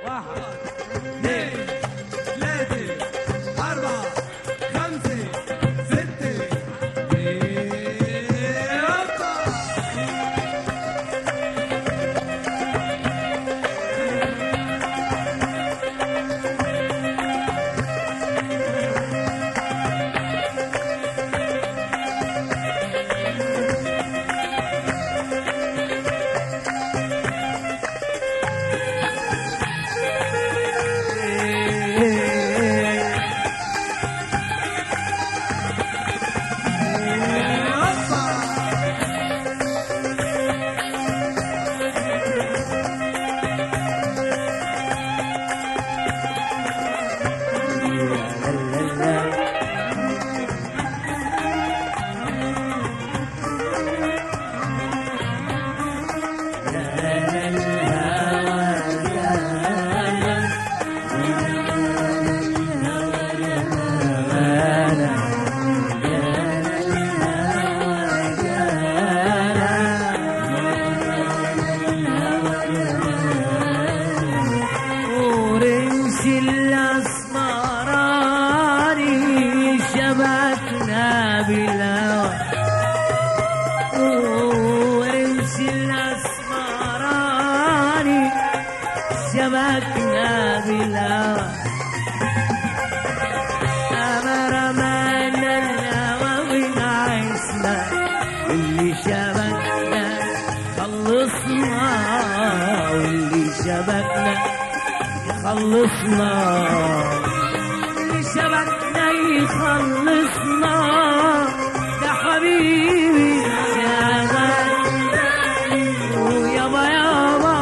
واحد اثنين ثلاثة أربعة خمسة ستة هوبا ورمش الأسمراني شبكنا بالهوى ورمش الأسمراني شبكنا بالهوى أما رمانا الهوى ونعسنا واللي شبكنا خلصنا واللي شبكنا يخلصنا اللي شبكنا يخلصنا ده حبيبي يا غالي ويابا يابا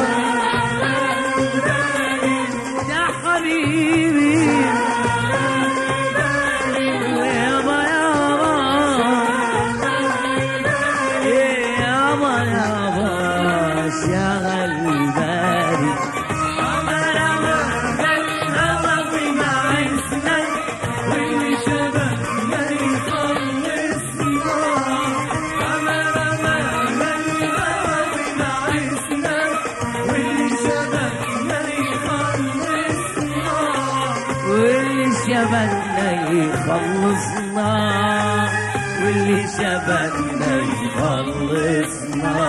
ده حبيبي ويابا يابا يابا يابا شغل بالي واللي شبكنا يخلصنا واللي شبكنا يخلصنا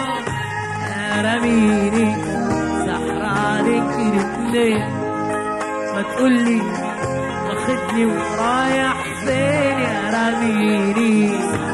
رميني سحرانك الاثنين ما تقولي واخدني ورايح فين يا رميني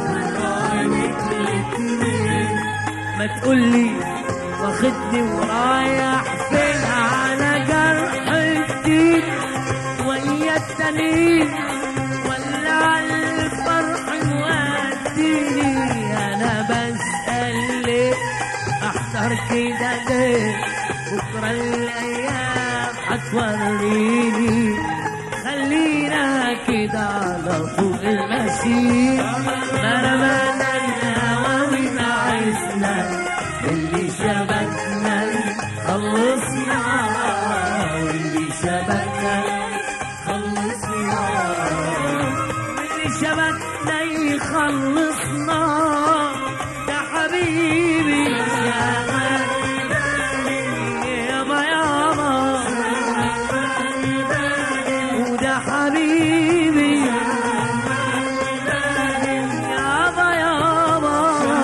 ما تقولي واخدني ورايح فين على جرح جديد ويا التانيين ولا على الفرح موديني انا بسأل ليه احتار كده ليه بكرة الايام هتوريني خلينا كده على طول المشي ما رمانا الهوى ونعسنا اللي شبكنا خلصنا واللي شبكنا خلصنا واللي شبكنا يخلصنا يا حبيبي يا غالي يابا يابا وده حبيبي يابا يابا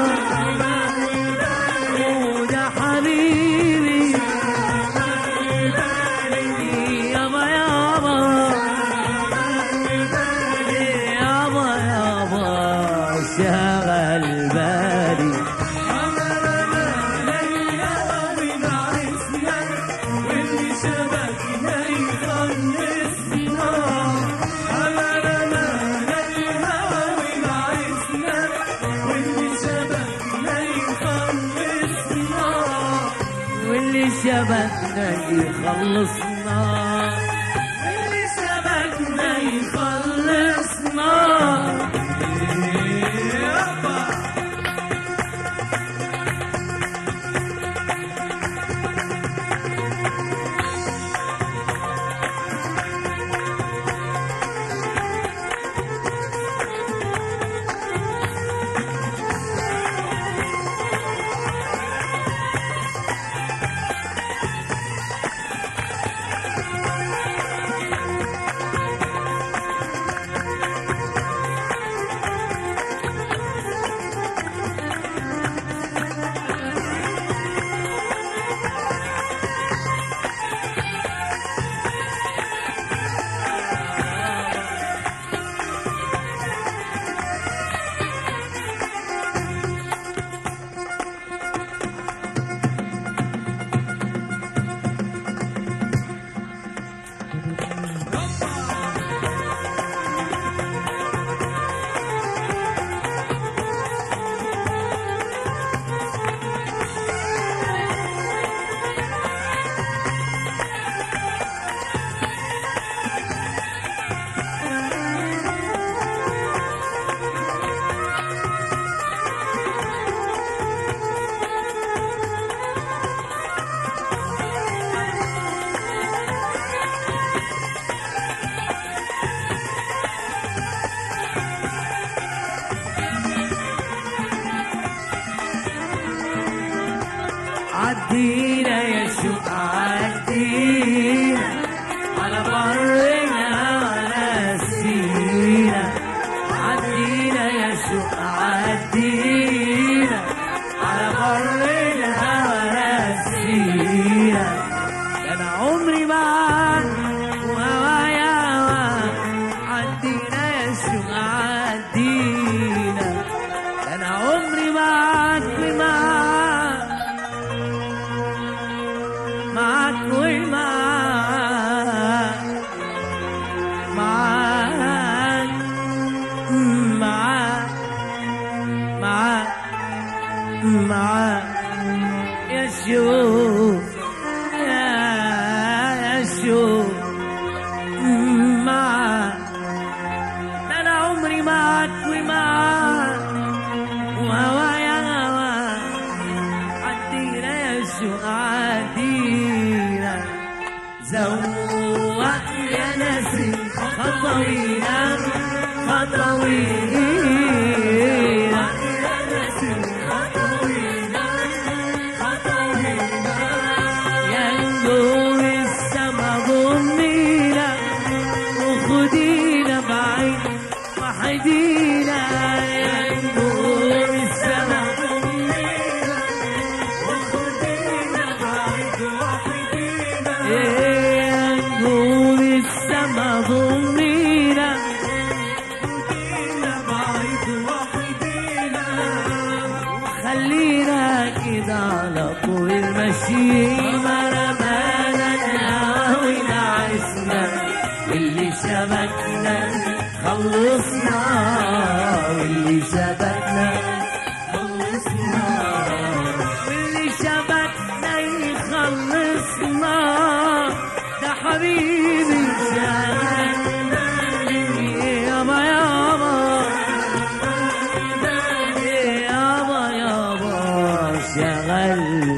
وده حبيبي يابا يابا يابا يابا شغل بالي واللي شبكنا يخلصنا واللي شبكنا يخلصنا عدينا يا شوق عدينا على برنا ونسينا عدينا يا شوق عدينا على برنا ونسينا ده انا عمري معاك وهوايا معاك عدينا يا شوق عدينا ده انا عمري معاك ومعاك معاك ومعاك معاك معاك معاك معاك يا شوف يا يا شوف معاك ده انا عمري معاك ومعاك وهوايا هواك عدينا يا شوق عدينا زوق يا نسيم خطوينا خطوينا يا نجوم السما ضمينا وخدينا بعيد وحدينا يا نجوم السما يا نجوم السما ضمينا خلينا كده على طول ماشيين ما رمانا الهوى ونعسنا اللي شبكنا خلصنا واللي شبكنا خلصنا واللي شبكنا يخلصنا ده حبيبي شبكنا يابا يابا يابا يابا شغل